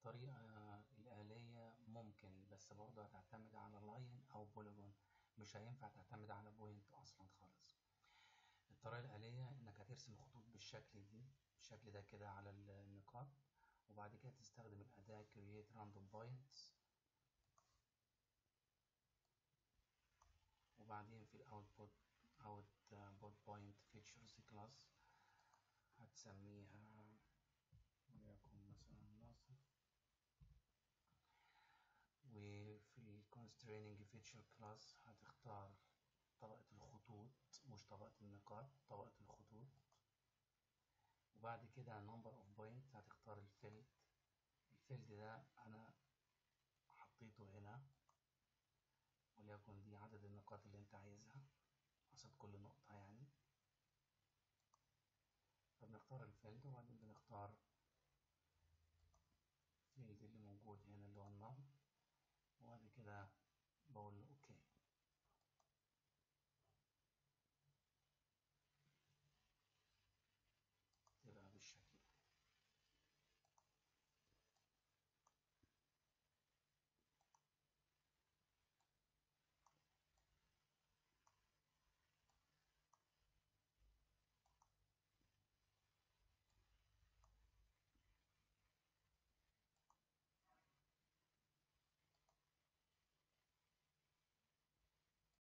الطريقة الآلية ممكن بس برضه هتعتمد على لاين أو بوليجون مش هينفع تعتمد على بوينت أصلا خالص الطريقة الآلية إنك هترسم الخطوط بالشكل دي بالشكل ده كده على النقاط وبعد كده تستخدم الأداة create random points وبعدين في الاوتبوت output point features class هتسميها وليكن مثلا ناصر وفي ال constraining feature class هتختار طبقة الخطوط مش طبقة النقاط طبقة الخطوط وبعد كده number of point هتختار الفيلد الفيلد ده انا حطيته هنا وليكن دي عدد النقاط اللي انت عايزها قصاد كل نقطة يعني فبنختار الفيلد وبعدين بنختار الفيلد اللي موجود هنا اللي هو النم وبعد كده بقول له